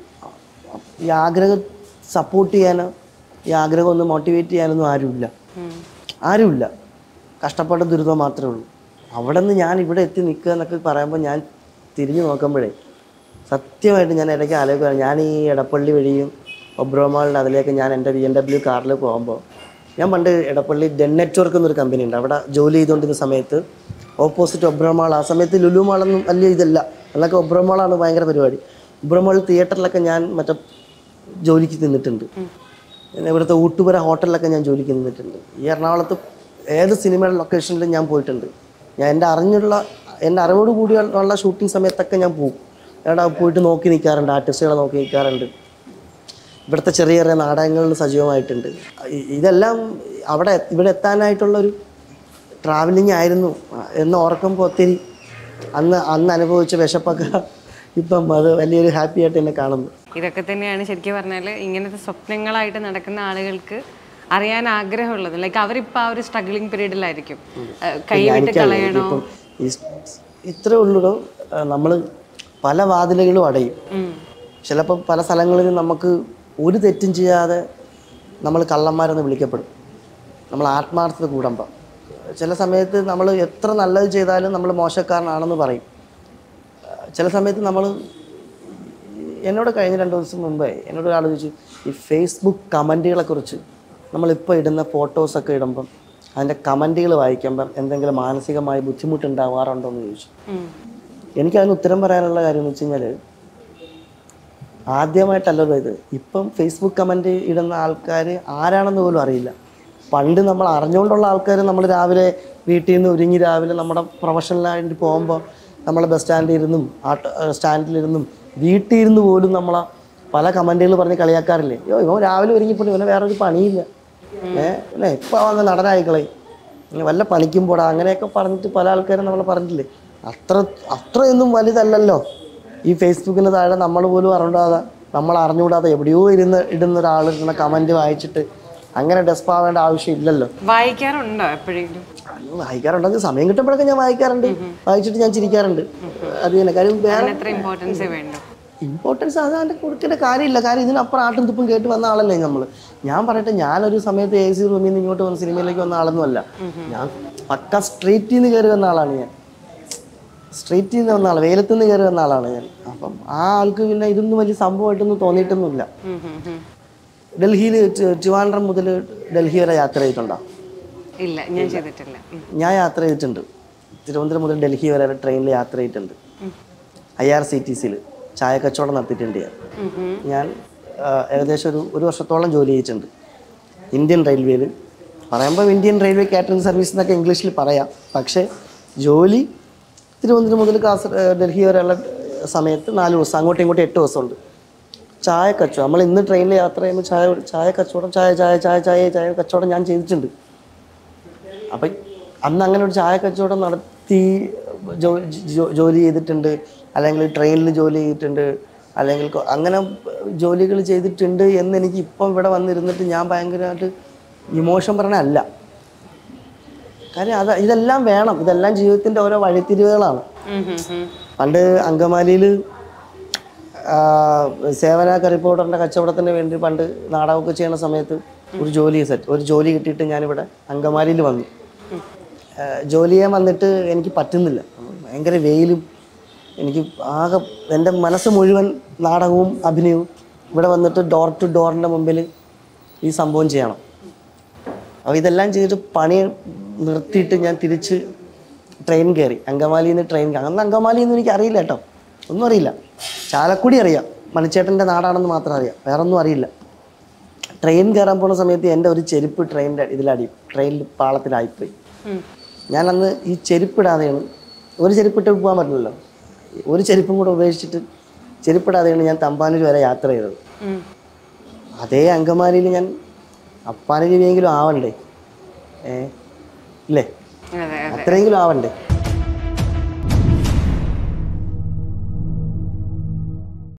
Speaker 1: ഈ ആഗ്രഹം സപ്പോർട്ട് ചെയ്യാനോ ഈ ആഗ്രഹം ഒന്ന് മോട്ടിവേറ്റ് ചെയ്യാനൊന്നും ആരുമില്ല
Speaker 2: ഉം.
Speaker 1: ആരുമില്ല കഷ്ടപ്പാട് ദുരിതം മാത്രമേ ഉള്ളൂ അവിടെ നിന്ന് ഞാൻ ഇവിടെ എത്തി നിൽക്കുക എന്നൊക്കെ പറയുമ്പോൾ ഞാൻ തിരിഞ്ഞു നോക്കുമ്പോഴേ സത്യമായിട്ട് ഞാൻ ഇടയ്ക്ക് ആലോചിക്കുകയാണ് ഞാൻ ഈ എടപ്പള്ളി വഴിയും ഒബ്രോമാളിൻ്റെ അതിലേക്ക് ഞാൻ എൻ്റെ ബി എം ഡബ്ല്യു കാറിൽ പോകുമ്പോൾ ഞാൻ പണ്ട് എടപ്പള്ളി ഡെൻ നെറ്റ്വർക്ക് എന്നൊരു കമ്പനി ഉണ്ട് അവിടെ ജോലി ചെയ്തുകൊണ്ടിരുന്ന സമയത്ത് ഓപ്പോസിറ്റ് ഒബ്രോമാൾ ആ സമയത്ത് ലുലു മാളൊന്നും വലിയ ഇതല്ല അന്നൊക്കെ ഒബ്രോമാളാണ് ഭയങ്കര പരിപാടി ഒബ്രോമാൾ തിയേറ്ററിലൊക്കെ ഞാൻ മറ്റേ ജോലിക്ക് നിന്നിട്ടുണ്ട് പിന്നെ ഇവിടുത്തെ ഊട്ടുപുര ഹോട്ടലിലൊക്കെ ഞാൻ ജോലിക്ക് നിന്നിട്ടുണ്ട് ഈ എറണാകുളത്ത് ഏത് സിനിമയുടെ ലൊക്കേഷനിലും ഞാൻ പോയിട്ടുണ്ട് ഞാൻ എൻ്റെ അറിഞ്ഞുള്ള എൻ്റെ അറിവോട് കൂടിയുള്ള ഷൂട്ടിംഗ് സമയത്തൊക്കെ ഞാൻ പോകും അവിടെ പോയിട്ട് നോക്കി നിൽക്കാറുണ്ട് ആർട്ടിസ്റ്റുകളെ നോക്കി നിൽക്കാറുണ്ട് ഇവിടുത്തെ ചെറിയ ചെറിയ നാടകങ്ങളിൽ സജീവമായിട്ടുണ്ട് ഇ- ഇതെല്ലാം അവിടെ ഇവിടെ എത്താനായിട്ടുള്ളൊരു ട്രാവലിംഗ് ആയിരുന്നു എന്ന് ഓർക്കുമ്പോൾ ഒത്തിരി അന്ന് അന്ന് അനുഭവിച്ച വിശപ്പൊക്കെ ഇപ്പം അത് വലിയൊരു ഹാപ്പി ആയിട്ട് എന്നെ കാണുന്നു
Speaker 2: ഇതൊക്കെ തന്നെയാണ് ശരിക്കും പറഞ്ഞാൽ ഇങ്ങനത്തെ സ്വപ്നങ്ങളായിട്ട് നടക്കുന്ന ആളുകൾക്ക് അറിയാൻ ആഗ്രഹമുള്ളത് ലൈക്ക് അവരിപ്പോൾ ആ ഒരു സ്ട്രഗ്ലിംഗ് പീരീഡിലായിരിക്കും കൈവിട്ട് കളയണോ
Speaker 1: ഇപ്പം ഈ ഇത്രേ ഉള്ളൂ നമ്മൾ പല വാതിലുകളും അടയും
Speaker 2: ഉം.
Speaker 1: ചിലപ്പോൾ പല സ്ഥലങ്ങളിലും നമുക്ക് ഒരു തെറ്റും ചെയ്യാതെ നമ്മൾ കള്ളന്മാരെന്ന് വിളിക്കപ്പെടും നമ്മൾ ആത്മാർത്ഥത കൂടുമ്പോൾ ചില സമയത്ത് നമ്മൾ എത്ര നല്ലത് ചെയ്താലും നമ്മൾ മോശക്കാരനാണെന്ന് പറയും ചില സമയത്ത് നമ്മൾ എന്നോട് കഴിഞ്ഞ രണ്ട് ദിവസം മുമ്പേ എന്നോട് ഒരാൾ ചോദിച്ചു ഈ ഫേസ്ബുക്ക് കമൻറ്റുകളെ കുറിച്ച് നമ്മളിപ്പോൾ ഇടുന്ന ഫോട്ടോസൊക്കെ ഇടുമ്പം അതിൻ്റെ കമൻറ്റുകൾ വായിക്കുമ്പം എന്തെങ്കിലും മാനസികമായി ബുദ്ധിമുട്ടുണ്ടാവാറുണ്ടോ എന്ന് ചോദിച്ചു
Speaker 2: ഉം.
Speaker 1: എനിക്കതിന് ഉത്തരം പറയാനുള്ള കാര്യം എന്ന് വെച്ച് കഴിഞ്ഞാൽ ആദ്യമായിട്ടല്ലല്ലോ ഇത് ഇപ്പം ഫേസ്ബുക്ക് കമൻറ്റ് ഇടുന്ന ആൾക്കാർ ആരാണെന്ന് പോലും അറിയില്ല പണ്ട് നമ്മൾ അറിഞ്ഞുകൊണ്ടുള്ള ആൾക്കാർ നമ്മൾ രാവിലെ വീട്ടിൽ നിന്ന് ഒരുങ്ങി രാവിലെ നമ്മുടെ പ്രൊഫഷണലായിട്ട് പോകുമ്പോൾ നമ്മൾ ബസ് സ്റ്റാൻഡിൽ ഇരുന്നും ആട്ടോ സ്റ്റാൻഡിലിരുന്നും വീട്ടിൽ ഇരുന്ന് പോലും നമ്മളെ പല കമൻറ്റുകൾ പറഞ്ഞ് കളിയാക്കാറില്ലേ അയ്യോ ഇവൻ രാവിലെ ഒരുങ്ങിപ്പോയി ഇവനെ വേറെ ഒരു പണിയില്ല ഏഹ് പിന്നെ ഇപ്പം വന്ന് നടനായിക്കളെ വല്ല പണിക്കും പോടാ അങ്ങനെയൊക്കെ പറഞ്ഞിട്ട് പല ആൾക്കാരും നമ്മൾ പറഞ്ഞിട്ടില്ലേ അത്ര അത്രയൊന്നും വലുതല്ലല്ലോ ഈ ഫേസ്ബുക്കിന് താഴെ നമ്മൾ പോലും അറിഞ്ഞൂടാതെ നമ്മൾ അറിഞ്ഞുകൂടാതെ എവിടെയോ ഇരുന്ന് ഇടുന്ന ഒരാൾ ഇടുന്ന കമൻറ്റ് വായിച്ചിട്ട് അങ്ങനെ ഡെസ്പാവേണ്ട ആവശ്യമില്ലല്ലോ
Speaker 2: വായിക്കാറുണ്ടോ എപ്പോഴെങ്കിലും
Speaker 1: അത് വായിക്കാറുണ്ടെങ്കിൽ സമയം കിട്ടുമ്പോഴൊക്കെ ഞാൻ വായിക്കാറുണ്ട് വായിച്ചിട്ട് ഞാൻ ചിരിക്കാറുണ്ട് അത് തന്നെ കാര്യം വേറെ
Speaker 2: അതിന് എത്ര ഇമ്പോർട്ടൻസേ വേണ്ടു
Speaker 1: ഇമ്പോർട്ടൻസ് അതാണ്ട് കൊടുക്കേണ്ട കാര്യമില്ല കാര്യം ഇതിനപ്പുറം ആട്ടും തുപ്പും കേട്ട് വന്ന ആളല്ലേ നമ്മൾ ഞാൻ പറയട്ടെ ഞാനൊരു സമയത്ത് എ സി റൂമിൽ നിന്ന് ഇങ്ങോട്ട് വന്ന സിനിമയിലേക്ക് വന്ന ആളൊന്നും അല്ല ഞാൻ പക്ക സ്ട്രീറ്റിൽ നിന്ന് കയറി വന്ന ആളാണ് ഞാൻ സ്ട്രീറ്റിൽ നിന്ന് വന്ന ആൾ വെയിലത്ത് നിന്ന് കയറി വന്ന ആളാണ് ഞാൻ അപ്പം ആ ആൾക്ക് പിന്നെ ഇതൊന്നും വലിയ സംഭവമായിട്ടൊന്നും തോന്നിയിട്ടൊന്നുമില്ല
Speaker 2: ഉം, ഉം, ഉം.
Speaker 1: ഡൽഹിയിൽ ട്രിവാൻഡ്രം മുതൽ ഡൽഹി വരെ യാത്ര ചെയ്തിട്ടുണ്ടോ
Speaker 2: ഇല്ല ഞാൻ ചെയ്തിട്ടില്ല ഉം.
Speaker 1: ഞാൻ യാത്ര ചെയ്തിട്ടുണ്ട് തിരുവനന്തപുരം മുതൽ ഡൽഹി വരെ ട്രെയിനിൽ യാത്ര ചെയ്തിട്ടുണ്ട് ഐ ആർ സി ടി സിയിൽ ചായ കച്ചവടം നടത്തിയിട്ടുണ്ട് ഞാൻ
Speaker 2: ഉം, ഉം.
Speaker 1: ഞാൻ ആ, ഏകദേശം ഒരു ഒരു വർഷത്തോളം ജോലി ചെയ്തിട്ടുണ്ട് ഇന്ത്യൻ റെയിൽവേയിൽ പറയുമ്പോൾ ഇന്ത്യൻ റെയിൽവേ കാറ്ററിംഗ് സർവീസ് എന്നൊക്കെ ഇംഗ്ലീഷിൽ പറയാം പക്ഷേ ജോലി തിരുവനന്തപുരം മുതൽ കാസർ ഏ, ഡൽഹി വരെയുള്ള സമയത്ത് നാല് ദിവസം അങ്ങോട്ടും ഇങ്ങോട്ടും എട്ട് ദിവസമുണ്ട് ചായ കച്ചവടം നമ്മൾ ഇന്ന് ട്രെയിനിൽ യാത്ര ചെയ്യുമ്പോൾ ചായ ചായ കച്ചവടം ചായ ചായ ചായ ചായ ചായ കച്ചവടം ഞാൻ ചെയ്തിട്ടുണ്ട് അപ്പം അന്ന് അങ്ങനെ ഒരു ചായ കച്ചവടം നടത്തി ജോ- ജോ- ജോലി ചെയ്തിട്ടുണ്ട് അല്ലെങ്കിൽ ട്രെയിനിൽ ജോലി ചെയ്തിട്ടുണ്ട് അല്ലെങ്കിൽ കൊ- അങ്ങനെ ജോലികൾ ചെയ്തിട്ടുണ്ട് എന്ന് എനിക്ക് ഇപ്പം ഇവിടെ വന്നിരുന്നിട്ട് ഞാൻ ഭയങ്കരമായിട്ട് ഇമോഷൻ പറഞ്ഞല്ല കാര്യം അത് ഇതെല്ലാം വേണം ഇതെല്ലാം ജീവിതത്തിൻ്റെ ഓരോ വഴിത്തിരിവുകളാണ്
Speaker 2: ഉം, ഉം, ഉം.
Speaker 1: പണ്ട് അങ്കമാലിയിൽ സേവന റിപ്പോർട്ടറിൻ്റെ കച്ചവടത്തിന് വേണ്ടി പണ്ട് നാടകമൊക്കെ ചെയ്യുന്ന സമയത്ത് ഒരു ജോലി സെറ്റ് ഒരു ജോലി കിട്ടിയിട്ട് ഞാനിവിടെ അങ്കമാലിയിൽ വന്നു ആ, ജോലി ചെയ്യാൻ വന്നിട്ട് എനിക്ക് പറ്റുന്നില്ല ഭയങ്കര വെയിലും എനിക്ക് ആകെ എൻ്റെ മനസ്സ് മുഴുവൻ നാടകവും അഭിനയവും ഇവിടെ വന്നിട്ട് ഡോർ ടു ഡോറിൻ്റെ മുമ്പിൽ ഈ സംഭവം ചെയ്യണം അപ്പോൾ ഇതെല്ലാം ചെയ്തിട്ട് പണി നിർത്തിയിട്ട് ഞാൻ തിരിച്ച് ട്രെയിൻ കയറി അങ്കമാലിയിൽ നിന്ന് ട്രെയിൻ കയറി അന്ന് അങ്കമാലിയിൽ നിന്ന് എനിക്ക് അറിയില്ല കേട്ടോ ഒന്നും അറിയില്ല ചാലക്കുടി അറിയാം മണിച്ചേട്ടൻ്റെ നാടാണെന്ന് മാത്രം അറിയാം വേറെ ഒന്നും അറിയില്ല ട്രെയിൻ കയറാൻ പോകുന്ന സമയത്ത് എൻ്റെ ഒരു ചെരുപ്പ് ട്രെയിനിൻ്റെ ഇതിലടി ട്രെയിനിൽ പാളത്തിലായിപ്പോയി
Speaker 2: ഉം.
Speaker 1: ഞാൻ അന്ന് ഈ ചെരുപ്പിടാതെയാണ് ഒരു ചെരുപ്പിട്ട് പോകാൻ പറ്റില്ലല്ലോ ഒരു ചെരുപ്പും കൂടെ ഉപേക്ഷിച്ചിട്ട് ചെരുപ്പിടാതെയാണ് ഞാൻ തമ്പാനൂർ വരെ യാത്ര ചെയ്തത്
Speaker 2: ഉം.
Speaker 1: അതേ അങ്കമാലിയിൽ ഞാൻ അപ്പാന രൂപയെങ്കിലും ആവണ്ടേ ഏ ഇല്ലേ
Speaker 2: അതെ അതെ
Speaker 1: അത്രയെങ്കിലും ആവണ്ടേ